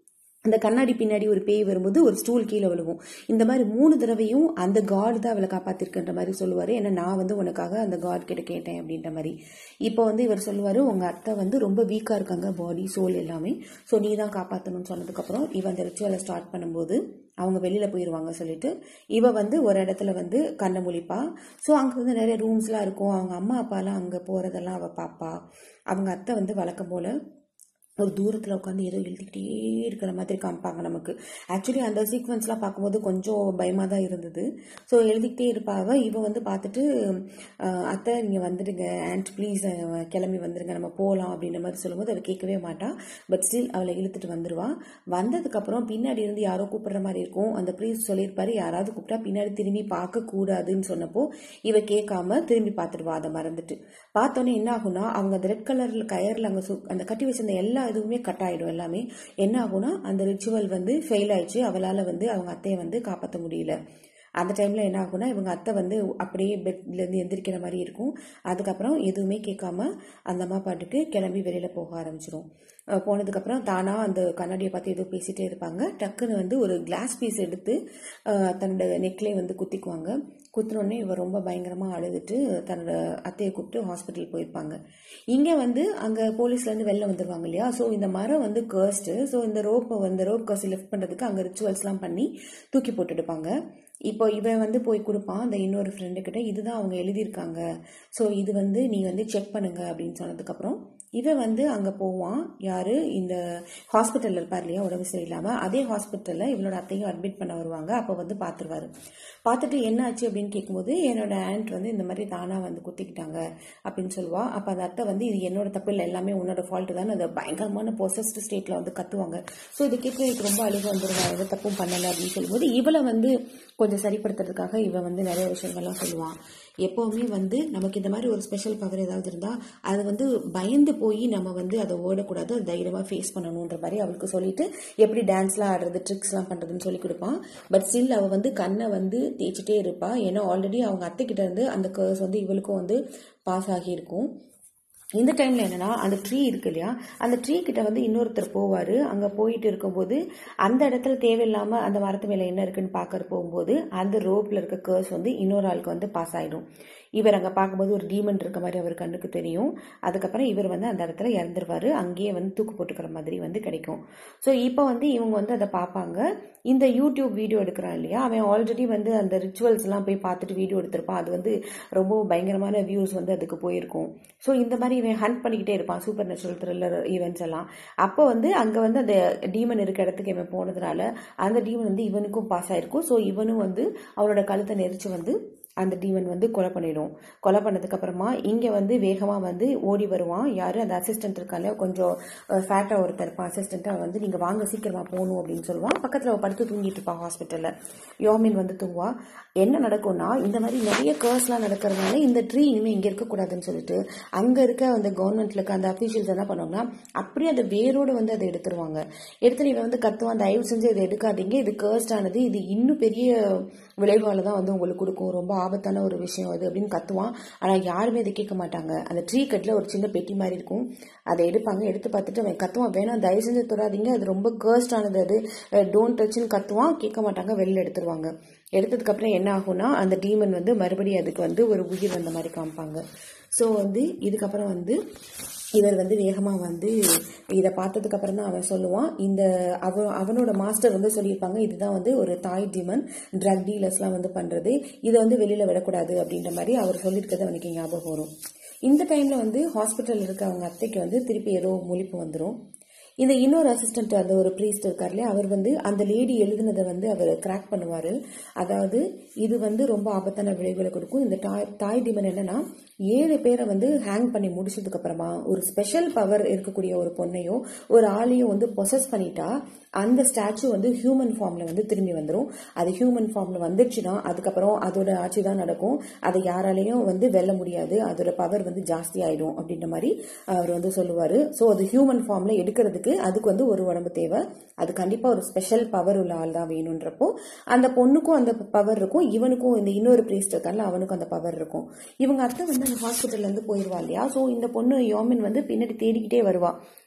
அந்த கண்ணாடி பின்னாடி ஒரு பேய் வரும்போது ஒரு ஸ்டூல் கீழே விழுவும் இந்த மாதிரி மூணு தடவையும் அந்த காட் தான் அவளை காப்பாத்திருக்குன்ற மாதிரி சொல்லுவாரு ஏன்னா நான் வந்து உனக்காக அந்த காட் கிட்ட கேட்டேன் அப்படின்ற மாதிரி இப்போ வந்து இவர் சொல்லுவாரு உங்க அத்தை வந்து ரொம்ப வீக்கா இருக்காங்க பாடி சோல் எல்லாமே ஸோ நீ தான் காப்பாற்றணும்னு சொன்னதுக்கப்புறம் இவ அந்த ரிச்சுவலை ஸ்டார்ட் பண்ணும்போது அவங்க வெளியில போயிடுவாங்க சொல்லிட்டு இவ வந்து ஒரு இடத்துல வந்து கண்ணை முழிப்பா ஸோ அங்கே வந்து நிறைய ரூம்ஸ்லாம் இருக்கும் அவங்க அம்மா அப்பாலாம் அங்கே போறதெல்லாம் அவ பாப்பா அவங்க அத்தை வந்து வழக்கம் போல ஒரு தூரத்தில் உட்காந்து ஏதோ எழுதிக்கிட்டே இருக்கிற மாதிரி காமிப்பாங்க நமக்கு ஆக்சுவலி அந்த சீக்வன்ஸ்லாம் பார்க்கும்போது கொஞ்சம் பயமாக தான் இருந்தது ஸோ எழுதிக்கிட்டே இருப்பாங்க இவ வந்து பார்த்துட்டு அஹ், அத்தை நீங்கள் வந்துடுங்க ஆண்ட் ப்ளீஸ் கிளம்பி வந்துடுங்க நம்ம போகலாம் அப்படின்ற மாதிரி சொல்லும்போது அவள் கேட்கவே மாட்டா பட் ஸ்டில் அவளை இழுத்துட்டு வந்துடுவா வந்ததுக்கப்புறம் பின்னாடி இருந்து யாரோ கூப்பிடுற மாதிரி இருக்கும் அந்த ப்ரீஸ் சொல்லியிருப்பாரு யாராவது கூப்பிட்டா பின்னாடி திரும்பி பார்க்க கூடாதுன்னு சொன்னப்போ இவ கேட்காம திரும்பி பார்த்துடுவா அதை மறந்துட்டு பார்த்தோன்னே என்ன ஆகும்னா அவங்க அந்த ரெட் கலர்ல கயர்ல அங்க சு- அந்த கட்டி வச்சிருந்த எல்லா இதுவுமே கட் ஆயிடும் எல்லாமே என்ன ஆகும்னா அந்த ரிச்சுவல் வந்து ஃபெயில் ஆயிடுச்சு அவளால வந்து அவங்க அத்தையை வந்து காப்பாற்ற முடியல அந்த டைம்ல என்ன ஆகும்னா இவங்க அத்தை வந்து அப்படியே பெட்ல இருந்து எந்திரிக்கிற மாதிரி இருக்கும் அதுக்கப்புறம் எதுவுமே கேட்காம அந்த அம்மா பாட்டுக்கு கிளம்பி வெளியில போக ஆரம்பிச்சிரும் அஹ் போனதுக்கப்புறம் தானா அந்த கண்ணாடியை பார்த்து ஏதோ பேசிட்டே இருப்பாங்க டக்குன்னு வந்து ஒரு கிளாஸ் பீஸ் எடுத்து அஹ் தன்னோட நெக்லேயே வந்து குத்திக்குவாங்க குத்துனோடனே இவர் ரொம்ப பயங்கரமா அழுதுட்டு தன்னோட அத்தையை கூப்பிட்டு ஹாஸ்பிட்டல் போயிருப்பாங்க இங்க வந்து அங்க போலீஸ்ல இருந்து வெளில வந்துருவாங்க இல்லையா ஸோ இந்த மரம் வந்து கர்ஸ்டு ஸோ இந்த ரோப்பை வந்து ரோப் கர்ஸ் லிஃப்ட் பண்றதுக்கு அங்க ரிச்சுவல்ஸ்லாம் பண்ணி தூக்கி போட்டுடுப்பாங்க இப்போ இவன் வந்து போய் கொடுப்பான் அந்த இன்னொரு ஃப்ரெண்டு கிட்ட இதுதான் அவங்க எழுதியிருக்காங்க ஸோ இது வந்து நீ வந்து செக் பண்ணுங்க அப்படின்னு சொன்னதுக்கப்புறம் இவன் வந்து அங்கே போவான் யாரு இந்த ஹாஸ்பிட்டலில் இருப்பார் இல்லையா உடம்பு சரியில்லாமல் அதே ஹாஸ்பிட்டலில் இவளோட அத்தையும் அட்மிட் பண்ண வருவாங்க அப்போ வந்து பார்த்துருவாரு பார்த்துட்டு என்ன ஆச்சு அப்படின்னு கேட்கும்போது என்னோட ஆண்ட் வந்து இந்த மாதிரி தானா வந்து குத்திக்கிட்டாங்க அப்படின்னு சொல்லுவா அப்போ அந்த அத்தை வந்து இது என்னோட தப்பு இல்லை எல்லாமே உன்னோட ஃபால்ட்டு தான் அதை பயங்கரமான பொசஸ்ட் ஸ்டேட்டில் வந்து கத்துவாங்க ஸோ இது கேட்க எனக்கு ரொம்ப அழுக வந்துருவா எந்த தப்பும் பண்ணலை அப்படின்னு சொல்லும்போது இவளை வந்து கொஞ்சம் சரிப்படுத்துறதுக்காக இவன் வந்து நிறைய விஷயங்கள்லாம் சொல்லுவான் எப்போவுமே வந்து நமக்கு இந்த மாதிரி ஒரு ஸ்பெஷல் பவர் ஏதாவது இருந்தால் அது வந்து பயந்து போய் நம்ம வந்து அதை ஓடக்கூடாது அது தைரியமாக ஃபேஸ் பண்ணணுன்ற மாதிரி அவளுக்கு சொல்லிட்டு எப்படி டான்ஸ்லாம் ஆடுறது ட்ரிக்ஸ்லாம் பண்ணுறதுன்னு சொல்லி கொடுப்பான் பட் ஸ்டில் அவள் வந்து கண்ணை வந்து தேய்ச்சிட்டே இருப்பா ஏன்னா ஆல்ரெடி அவங்க அத்தைக்கிட்ட இருந்து அந்த கர்ஸ் வந்து இவளுக்கும் வந்து பாஸ் ஆகியிருக்கும் இந்த டைம்ல என்னன்னா அந்த ட்ரீ இருக்கு இல்லையா அந்த ட்ரீ கிட்ட வந்து இன்னொருத்தர் போவாரு அங்க போயிட்டு இருக்கும்போது அந்த இடத்துல தேவையில்லாம அந்த மரத்து மேல என்ன இருக்குன்னு பாக்கற போகும்போது அந்த ரோப்ல இருக்க கர்ஸ் வந்து இன்னொரு ஆளுக்கு வந்து பாஸ் ஆயிடும் இவர் அங்க பார்க்கும்போது ஒரு டீமன் இருக்க மாதிரி அவர் கண்ணுக்கு தெரியும் அதுக்கப்புறம் இவர் வந்து அந்த இடத்துல இறந்துருவாரு அங்கேயே வந்து தூக்கு போட்டுக்கிற மாதிரி வந்து கிடைக்கும் ஸோ இப்போ வந்து இவங்க வந்து அதை பார்ப்பாங்க இந்த யூடியூப் வீடியோ எடுக்கிறான் இல்லையா அவன் ஆல்ரெடி வந்து அந்த ரிச்சுவல்ஸ் எல்லாம் போய் பார்த்துட்டு வீடியோ எடுத்திருப்பான் அது வந்து ரொம்ப பயங்கரமான வியூஸ் வந்து அதுக்கு போயிருக்கும் ஸோ இந்த மாதிரி இவன் ஹண்ட் பண்ணிக்கிட்டே இருப்பான் சூப்பர் நேச்சுரல் த்ரில்லர் ஈவெண்ட்ஸ் எல்லாம் அப்போ வந்து அங்கே வந்து அந்த டீமன் இருக்க இடத்துக்கு இவன் போனதுனால அந்த டீமன் வந்து இவனுக்கும் பாஸ் ஆயிருக்கும் ஸோ இவனும் வந்து அவனோட கழுத்தை நெரிச்சு வந்து அந்த டீமன் வந்து கொலை பண்ணிடும் கொலை பண்ணதுக்கு அப்புறமா இங்க வந்து வேகமா வந்து ஓடி வருவான் யாரு அந்த அசிஸ்டன்ட் இருக்கால கொஞ்சம் ஃபேட்டா ஒருத்தர் இருப்பான் அசிஸ்டன்ட் அவன் வந்து நீங்க வாங்க சீக்கிரமா போகணும் அப்படின்னு சொல்லுவான் பக்கத்துல அவ படுத்து தூங்கிட்டு இருப்பான் ஹாஸ்பிட்டல்ல யோமின் வந்து தூங்குவா என்ன நடக்கும்னா இந்த மாதிரி நிறைய கேர்ஸ்லாம் நடக்கிறதுனால இந்த ட்ரீ இனிமே இங்க இருக்கக்கூடாதுன்னு சொல்லிட்டு அங்க இருக்க அந்த கவர்மெண்ட்ல இருக்க அந்த அபிஷியல்ஸ் என்ன பண்ணுவாங்கன்னா அப்படியே அந்த வேரோட வந்து அதை எடுத்துருவாங்க எடுத்துட்டு இவன் வந்து கத்துவான் தயவு செஞ்சு இதை எடுக்காதீங்க இது கேர்ஸ்ட் ஆனது இது இன்னும் பெரிய விளைவுகளை தான் வந்து உங்களுக்கு கொடுக்கும் ரொம்ப ஆபத்தான ஒரு விஷயம் அது அப்படின்னு கத்துவான் ஆனா யாருமே அதை கேட்க மாட்டாங்க அந்த ட்ரீ கட்டில் ஒரு சின்ன பெட்டி மாதிரி இருக்கும் அதை எடுப்பாங்க எடுத்து பார்த்துட்டு அவன் கத்துவான் வேணாம் தயவு செஞ்சு தொடாதீங்க அது ரொம்ப கேர்ஸ்ட் ஆனது அது டோன்ட் டச்னு கத்துவான் கேட்க மாட்டாங்க வெளில எடுத்துருவாங்க எடுத்ததுக்கு அப்புறம் என்ன ஆகும்னா அந்த டீமன் வந்து மறுபடியும் அதுக்கு வந்து ஒரு உயிர் வந்த மாதிரி காமிப்பாங்க ஸோ வந்து இதுக்கப்புறம் வந்து இவர் வந்து வேகமா வந்து இதை பார்த்ததுக்கு அப்புறம் தான் அவன் சொல்லுவான் இந்த அவ அவனோட மாஸ்டர் வந்து சொல்லியிருப்பாங்க இதுதான் வந்து ஒரு தாய் டிமன் ட்ரக் டீலர்ஸ்லாம் வந்து பண்றது இதை வந்து வெளியில விடக்கூடாது அப்படின்ற மாதிரி அவர் சொல்லியிருக்கிறது அவனுக்கு ஞாபகம் வரும் இந்த டைம்ல வந்து ஹாஸ்பிட்டல் இருக்க அவங்க அத்தைக்கு வந்து திருப்பி ஏதோ முழிப்பு வந்துடும் இந்த இன்னொரு அசிஸ்டன்ட் அந்த ஒரு ப்ரீஸ்ட் இருக்கார் இல்லையா அவர் வந்து அந்த லேடி எழுதுனதை வந்து அவர் கிராக் பண்ணுவாரு அதாவது இது வந்து ரொம்ப ஆபத்தான விளைவுகளை கொடுக்கும் இந்த தாய் தாய் டிமன் என்னன்னா ஏழு பேரை வந்து ஹேங் பண்ணி முடிச்சதுக்கு அப்புறமா ஒரு ஸ்பெஷல் பவர் இருக்கக்கூடிய ஒரு பொண்ணையோ ஒரு ஆளையும் வந்து பொசஸ் பண்ணிட்டா அந்த ஸ்டாச்சு வந்து ஹியூமன் ஃபார்ம்ல வந்து திரும்பி வந்துடும் அது ஹியூமன் ஃபார்ம்ல வந்துச்சுன்னா அதுக்கப்புறம் அதோட ஆட்சி தான் நடக்கும் அதை யாராலையும் வந்து வெல்ல முடியாது அதோட பவர் வந்து ஜாஸ்தி ஆயிடும் அப்படின்ற மாதிரி அவர் வந்து சொல்லுவாரு ஸோ அது ஹியூமன் ஃபார்ம்ல எடுக்கிறதுக்கு அதுக்கு வந்து ஒரு உடம்பு தேவை அது கண்டிப்பா ஒரு ஸ்பெஷல் பவர் உள்ள ஆள் தான் வேணுன்றப்போ அந்த பொண்ணுக்கும் அந்த பவர் இருக்கும் இவனுக்கும் இந்த இன்னொரு பிரீஸ்ட் இருக்கான்ல அவனுக்கும் அந்த பவர் இருக்கும் இவங்க அத்தை வந்து அந்த ஹாஸ்பிட்டல்ல இருந்து போயிருவா இல்லையா ஸோ இந்த பொண்ணு யோமின் வந்து பின்னாடி தேடிக்கிட்டே வருவா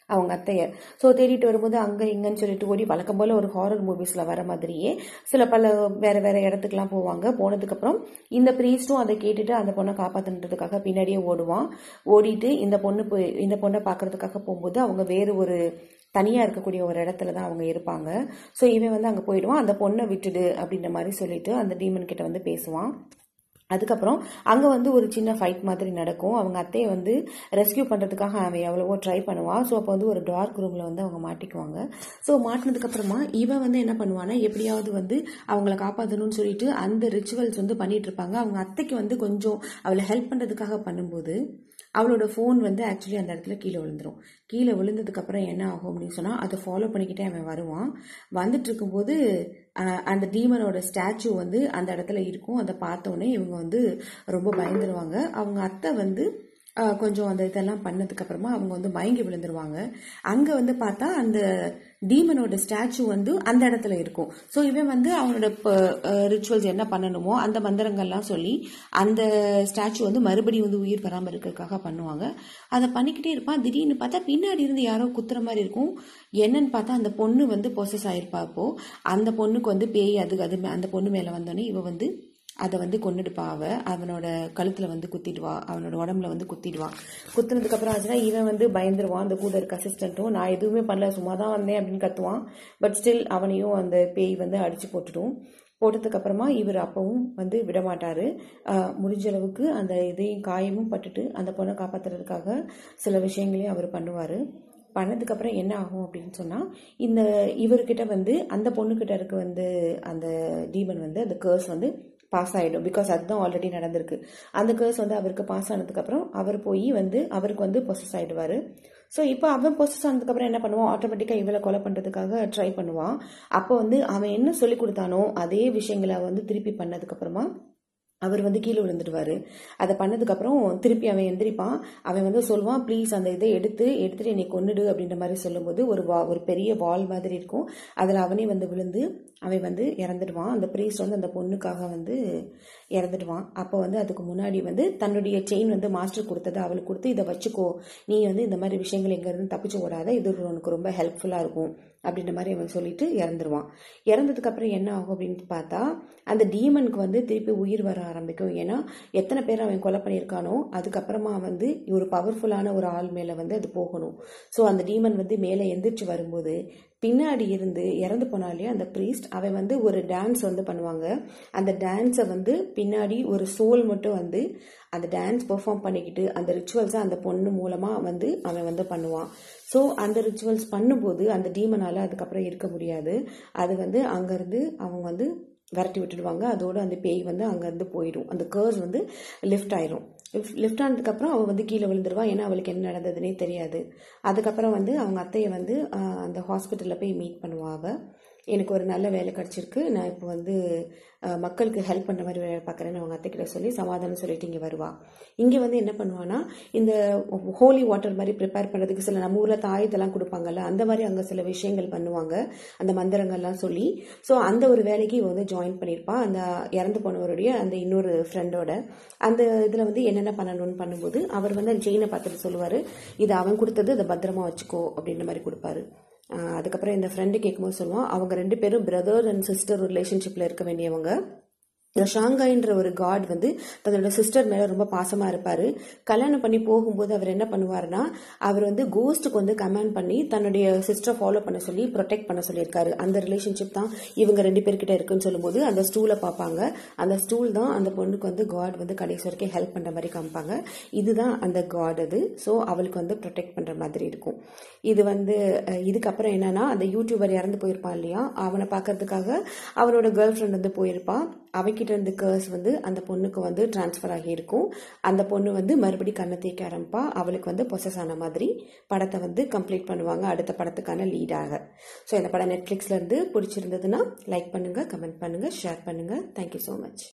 அவங்க அத்தைய ஸோ தேடிட்டு வரும்போது அங்கே இங்கன்னு சொல்லிட்டு ஓடி வழக்கம் போல் ஒரு ஹாரர் மூவிஸில் வர மாதிரியே சில பல வேற வேற இடத்துக்குலாம் போவாங்க போனதுக்கப்புறம் இந்த ப்ரீஸ்டும் அதை கேட்டுட்டு அந்த பொண்ணை காப்பாற்றுன்றதுக்காக பின்னாடியே ஓடுவான் ஓடிட்டு இந்த பொண்ணு போய் இந்த பொண்ணை பார்க்கறதுக்காக போகும்போது அவங்க வேறு ஒரு தனியாக இருக்கக்கூடிய ஒரு இடத்துல தான் அவங்க இருப்பாங்க ஸோ இவன் வந்து அங்கே போயிடுவான் அந்த பொண்ணை விட்டுடு அப்படின்ற மாதிரி சொல்லிட்டு அந்த டீமன் கிட்ட வந்து பேசுவான் அதுக்கப்புறம் அங்கே வந்து ஒரு சின்ன ஃபைட் மாதிரி நடக்கும் அவங்க அத்தையை வந்து ரெஸ்கியூ பண்ணுறதுக்காக அவன் எவ்வளவோ ட்ரை பண்ணுவான் ஸோ அப்போ வந்து ஒரு டார்க் ரூமில் வந்து அவங்க மாட்டிக்குவாங்க ஸோ மாட்டினதுக்கப்புறமா இவன் வந்து என்ன பண்ணுவான்னா எப்படியாவது வந்து அவங்கள காப்பாற்றணும்னு சொல்லிட்டு அந்த ரிச்சுவல்ஸ் வந்து பண்ணிட்டு இருப்பாங்க அவங்க அத்தைக்கு வந்து கொஞ்சம் அவளை ஹெல்ப் பண்ணுறதுக்காக பண்ணும்போது அவளோட ஃபோன் வந்து ஆக்சுவலி அந்த இடத்துல கீழே விழுந்துரும் கீழே விழுந்ததுக்கப்புறம் என்ன ஆகும் அப்படின்னு சொன்னால் அதை ஃபாலோ பண்ணிக்கிட்டே அவன் வருவான் வந்துட்டு இருக்கும்போது அந்த டீமனோட ஸ்டாச்சு வந்து அந்த இடத்துல இருக்கும் அதை பார்த்தோன்னே இவங்க வந்து ரொம்ப பயந்துருவாங்க அவங்க அத்தை வந்து கொஞ்சம் அந்த இதெல்லாம் பண்ணதுக்கு அப்புறமா அவங்க வந்து மயங்கி விழுந்துருவாங்க அங்கே வந்து பார்த்தா அந்த டீமனோட ஸ்டாச்சு வந்து அந்த இடத்துல இருக்கும் ஸோ இவன் வந்து அவனோட ரிச்சுவல்ஸ் என்ன பண்ணணுமோ அந்த மந்திரங்கள்லாம் சொல்லி அந்த ஸ்டாச்சு வந்து மறுபடியும் வந்து உயிர் பெறாமல் இருக்கிறதுக்காக பண்ணுவாங்க அதை பண்ணிக்கிட்டே இருப்பான் திடீர்னு பார்த்தா பின்னாடி இருந்து யாரோ குத்துற மாதிரி இருக்கும் என்னன்னு பார்த்தா அந்த பொண்ணு வந்து பொசஸ் ஆயிருப்பா அப்போ அந்த பொண்ணுக்கு வந்து பேய் அது அது அந்த பொண்ணு மேலே வந்தோடனே இவ வந்து அதை வந்து கொண்டுடுப்பா அவ அவனோட கழுத்தில் வந்து குத்திடுவா அவனோட உடம்புல வந்து குத்திடுவா குத்துனதுக்கப்புறம் ஆச்சுன்னா இவன் வந்து பயந்துருவான் அந்த கூட இருக்க அசிஸ்டண்ட்டும் நான் எதுவுமே பண்ணல சும்மா தான் வந்தேன் அப்படின்னு கத்துவான் பட் ஸ்டில் அவனையும் அந்த பேய் வந்து அடிச்சு போட்டுடும் போட்டதுக்கு அப்புறமா இவர் அப்பவும் வந்து விடமாட்டாரு முடிஞ்ச அளவுக்கு அந்த இதையும் காயமும் பட்டுட்டு அந்த பொண்ணை காப்பாத்துறதுக்காக சில விஷயங்களையும் அவர் பண்ணுவார் பண்ணதுக்கப்புறம் என்ன ஆகும் அப்படின்னு சொன்னால் இந்த இவர்கிட்ட வந்து அந்த பொண்ணுக்கிட்ட இருக்க வந்து அந்த டீமன் வந்து அந்த கேர்ஸ் வந்து பாஸ் ஆகிடும் பிகாஸ் அதுதான் ஆல்ரெடி நடந்திருக்கு அந்த கேர்ஸ் வந்து அவருக்கு பாஸ் ஆனதுக்கப்புறம் அவர் போய் வந்து அவருக்கு வந்து பொசஸ் ஆகிடுவார் ஸோ இப்போ அவன் பொசஸ் ஆனதுக்கப்புறம் என்ன பண்ணுவான் ஆட்டோமேட்டிக்காக இவளை கொலை பண்ணுறதுக்காக ட்ரை பண்ணுவான் அப்போ வந்து அவன் என்ன சொல்லி கொடுத்தானோ அதே விஷயங்களை வந்து திருப்பி பண்ணதுக்கப்புறமா அவர் வந்து கீழே விழுந்துடுவாரு அதை பண்ணதுக்கப்புறம் திருப்பி அவன் எந்திரிப்பான் அவன் வந்து சொல்லுவான் ப்ளீஸ் அந்த இதை எடுத்து எடுத்துட்டு என்னை கொன்னுடு அப்படின்ற மாதிரி சொல்லும்போது ஒரு வா ஒரு பெரிய வால் மாதிரி இருக்கும் அதில் அவனே வந்து விழுந்து அவன் வந்து இறந்துடுவான் அந்த ப்ரீஸ்ட் வந்து அந்த பொண்ணுக்காக வந்து இறந்துடுவான் அப்போ வந்து அதுக்கு முன்னாடி வந்து தன்னுடைய செயின் வந்து மாஸ்டர் கொடுத்ததை அவளுக்கு கொடுத்து இதை வச்சுக்கோ நீ வந்து இந்த மாதிரி விஷயங்கள் எங்கேருந்து தப்பிச்சு ஓடாத இது உனக்கு ரொம்ப ஹெல்ப்ஃபுல்லாக இருக்கும் அப்படின்ற மாதிரி அவன் சொல்லிட்டு இறந்துருவான் இறந்ததுக்கு அப்புறம் என்ன ஆகும் அப்படின்னு பார்த்தா அந்த டீமனுக்கு வந்து திருப்பி உயிர் வர ஆரம்பிக்கும் ஏன்னா எத்தனை பேர் அவன் கொலை பண்ணியிருக்கானோ அதுக்கப்புறமா வந்து ஒரு பவர்ஃபுல்லான ஒரு ஆள் மேலே வந்து அது போகணும் ஸோ அந்த டீமன் வந்து மேலே எந்திரிச்சு வரும்போது பின்னாடி இருந்து இறந்து போனாலே அந்த ப்ரீஸ்ட் அவன் வந்து ஒரு டான்ஸ் வந்து பண்ணுவாங்க அந்த டான்ஸை வந்து பின்னாடி ஒரு சோல் மட்டும் வந்து அந்த டான்ஸ் பெர்ஃபார்ம் பண்ணிக்கிட்டு அந்த ரிச்சுவல்ஸை அந்த பொண்ணு மூலமாக வந்து அவன் வந்து பண்ணுவான் ஸோ அந்த ரிச்சுவல்ஸ் பண்ணும்போது அந்த டீமனால் அதுக்கப்புறம் இருக்க முடியாது அது வந்து அங்கேருந்து அவங்க வந்து விரட்டி விட்டுடுவாங்க அதோட அந்த பேய் வந்து அங்கேருந்து போயிடும் அந்த கேர்ஸ் வந்து லிஃப்ட் ஆயிரும் லிஃப்ட் ஆனதுக்கப்புறம் அவள் வந்து கீழே விழுந்துருவா ஏன்னா அவளுக்கு என்ன நடந்ததுன்னே தெரியாது அதுக்கப்புறம் வந்து அவங்க அத்தையை வந்து அந்த ஹாஸ்பிட்டலில் போய் மீட் பண்ணுவா அவள் எனக்கு ஒரு நல்ல வேலை கிடச்சிருக்கு நான் இப்போ வந்து மக்களுக்கு ஹெல்ப் பண்ணுற மாதிரி வேலை பார்க்குறேன்னு அவங்க அத்தைக்கிட்ட சொல்லி சமாதானம் சொல்லிட்டு இங்கே வருவா இங்கே வந்து என்ன பண்ணுவான்னா இந்த ஹோலி வாட்டர் மாதிரி ப்ரிப்பேர் பண்ணுறதுக்கு சில நம்ம ஊரில் தாயத்தெல்லாம் கொடுப்பாங்கல்ல அந்த மாதிரி அங்கே சில விஷயங்கள் பண்ணுவாங்க அந்த மந்திரங்கள்லாம் சொல்லி ஸோ அந்த ஒரு வேலைக்கு இவ வந்து ஜாயின் பண்ணியிருப்பா அந்த இறந்து போனவருடைய அந்த இன்னொரு ஃப்ரெண்டோட அந்த இதில் வந்து என்னென்ன பண்ணணும்னு பண்ணும்போது அவர் வந்து அந்த செயினை பார்த்துட்டு சொல்லுவார் இது அவன் கொடுத்தது அதை பத்திரமா வச்சுக்கோ அப்படின்ற மாதிரி கொடுப்பாரு அதுக்கப்புறம் இந்த ஃப்ரெண்டு கேட்கும்போது சொல்லுவான் அவங்க ரெண்டு பேரும் பிரதர் அண்ட் சிஸ்டர் ரிலேஷன்ஷிப்பில் இருக்க வேண்டியவங்க இந்த ஷாங்காயின்ற ஒரு காட் வந்து தன்னோட சிஸ்டர் மேலே ரொம்ப பாசமாக இருப்பார் கல்யாணம் பண்ணி போகும்போது அவர் என்ன பண்ணுவார்னா அவர் வந்து கோஸ்ட்டுக்கு வந்து கமாண்ட் பண்ணி தன்னுடைய சிஸ்டரை ஃபாலோ பண்ண சொல்லி ப்ரொடெக்ட் பண்ண சொல்லியிருக்காரு அந்த ரிலேஷன்ஷிப் தான் இவங்க ரெண்டு பேர்கிட்ட இருக்குன்னு சொல்லும்போது அந்த ஸ்டூலை பார்ப்பாங்க அந்த ஸ்டூல் தான் அந்த பொண்ணுக்கு வந்து காட் வந்து கடைசி வரைக்கும் ஹெல்ப் பண்ணுற மாதிரி காமிப்பாங்க இதுதான் அந்த காட் அது ஸோ அவளுக்கு வந்து ப்ரொடெக்ட் பண்ணுற மாதிரி இருக்கும் இது வந்து இதுக்கப்புறம் என்னன்னா அந்த யூடியூபர் இறந்து போயிருப்பான் இல்லையா அவனை பார்க்கறதுக்காக அவனோட கேர்ள் ஃப்ரெண்ட் வந்து போயிருப்பான் அவகிட்ட இருந்து கேர்ஸ் வந்து அந்த பொண்ணுக்கு வந்து டிரான்ஸ்ஃபர் ஆகி இருக்கும் அந்த பொண்ணு வந்து மறுபடி கண்ணை தேய்க்க ஆரம்பிப்பா அவளுக்கு வந்து பொசஸ் ஆன மாதிரி படத்தை வந்து கம்ப்ளீட் பண்ணுவாங்க அடுத்த படத்துக்கான லீடாக ஸோ இந்த படம் நெட்ஃப்ளிக்ஸ்ல இருந்து பிடிச்சிருந்ததுன்னா லைக் பண்ணுங்க கமெண்ட் பண்ணுங்க ஷேர் பண்ணுங்க தேங்க்யூ ஸோ மச்